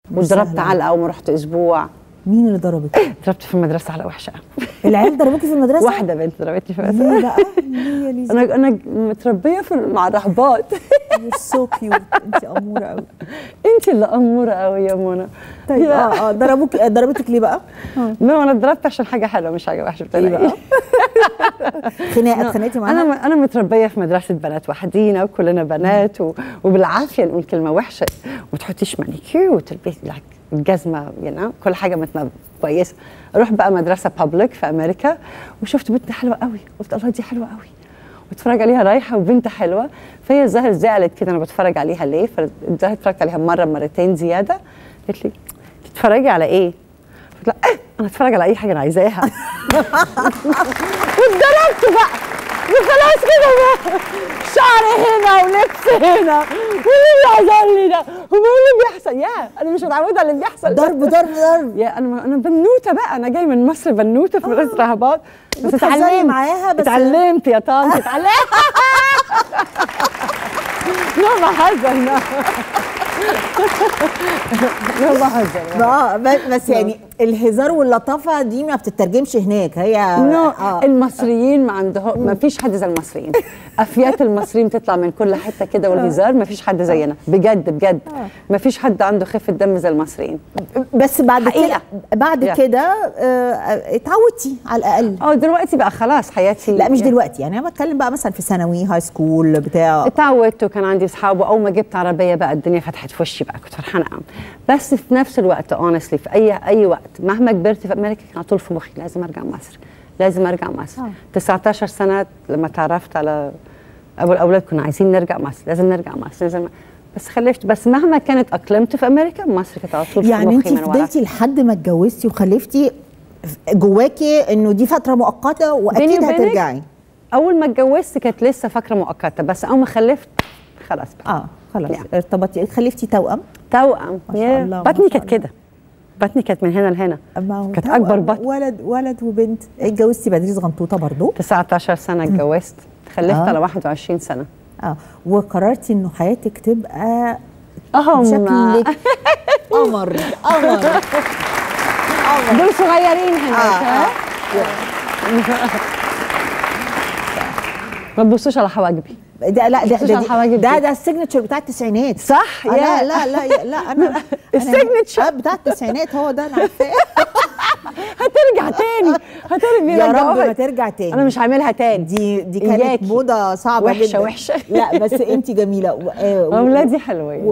وضربت سهلة. علقه وما رحت اسبوع مين اللي ضربك؟ ضربت في المدرسه على وحشه العيال ضربوكي في المدرسه؟ واحده بنت ضربتني في ليه المدرسه بقى؟ ليه يا ليزا؟ انا انا متربيه في مع الرهبات You're so cute انت اموره قوي انت اللي اموره قوي يا منى طيب اه اه ضربوك ضربتك ليه بقى؟ لا انا اتضربت عشان حاجه حلوه مش حاجه وحشه ايه بتلاقي بقى؟ خناقه اتخانقتي معاها؟ انا انا متربيه في مدرسه بنات وحدينا وكلنا بنات و... وبالعافيه نقول كلمه وحشه وما تحطيش مانيكير وتلبسي لك الجزمه يعني كل حاجه متنا كويسه اروح بقى مدرسه بابليك في امريكا وشفت بنت حلوه قوي قلت الله دي حلوه قوي واتفرج عليها رايحه وبنت حلوه فهي الظاهر زعلت كده انا بتفرج عليها ليه فالظاهر اتفرجت عليها مره مرتين زياده قالت لي تتفرجي على ايه؟ قلت لها إيه؟ انا اتفرج على اي حاجه انا عايزاها واتضربت بقى وخلاص كده بقى شعري هنا ولبس هنا وايه اللي حصل لي ده؟ هو ايه اللي بيحصل؟ يا انا مش متعوده على اللي بيحصل ده. ضرب ضرب ضرب يا انا انا بنوته بقى انا جاي من مصر بنوته في مدرسه رهبات بس بتهزري اتعلمت معاها بس- اتعلمت يا طنط اتعلمت لا بهزر لا لا بهزر اه ب- بس يعني الهزار واللطافه دي ما بتترجمش هناك هي نو آه. المصريين ما عندهم ما فيش حد زي المصريين افيات المصريين تطلع من كل حته كده والهزار ما فيش حد زينا بجد بجد ما فيش حد عنده خفه دم زي المصريين بس بعد كده حقيقة. بعد Yeah. كده آه، اتعودتي على الاقل اه دلوقتي بقى خلاص حياتي لا مش دلوقتي يعني انا بتكلم بقى مثلا في ثانوي هاي سكول بتاع اتعودت وكان عندي اصحاب واول ما جبت عربيه بقى الدنيا فتحت في وشي بقى كنت فرحانه قوي بس في نفس الوقت اونستلي في اي اي وقت مهما كبرت في امريكا كان على طول في مخي لازم ارجع مصر لازم ارجع مصر آه. 19 سنه لما تعرفت على ابو الاولاد كنا عايزين نرجع مصر لازم نرجع مصر لازم بس خلفت بس مهما كانت اقلمت في امريكا مصر كانت على طول في يعني انت مخي من ورا فضلتي لحد ما اتجوزتي وخلفتي جواكي انه دي فتره مؤقته بيني واكيد وبينك هترجعي اول ما اتجوزت كانت لسه فاكره مؤقته بس اول ما خلفت خلاص بقى اه خلاص يعني. ارتبطتي خلفتي توأم توأم ما شاء ياه. الله، ما بطني شاء كانت الله. كده بطني كانت من هنا لهنا ما هو كانت توأم، اكبر بطن ولد ولد وبنت اتجوزتي بدري صغنطوطه برضو 19 سنه اتجوزت خلفت آه. على 21 سنه اه وقررتي انه حياتك تبقى اهم شكلك قمر قمر دول صغيرين هناك آه، ها ما تبصوش على حواجبي ده لا ده بصوش على ده الحواجب ده, دي. ده السيجنتشر بتاع التسعينات صح آه لا لا لا لا, لا انا أنا- السيجنتشر. آه بتاع التسعينات هو ده انا عارفاه هترجع تاني هترجع يا رب بيرجعوها. ما ترجع تاني انا مش هعملها تاني دي دي كانت إياكي. موضه صعبه وحشة جدا وحشة. لا بس انت جميله و- آه، و- اولادي حلوين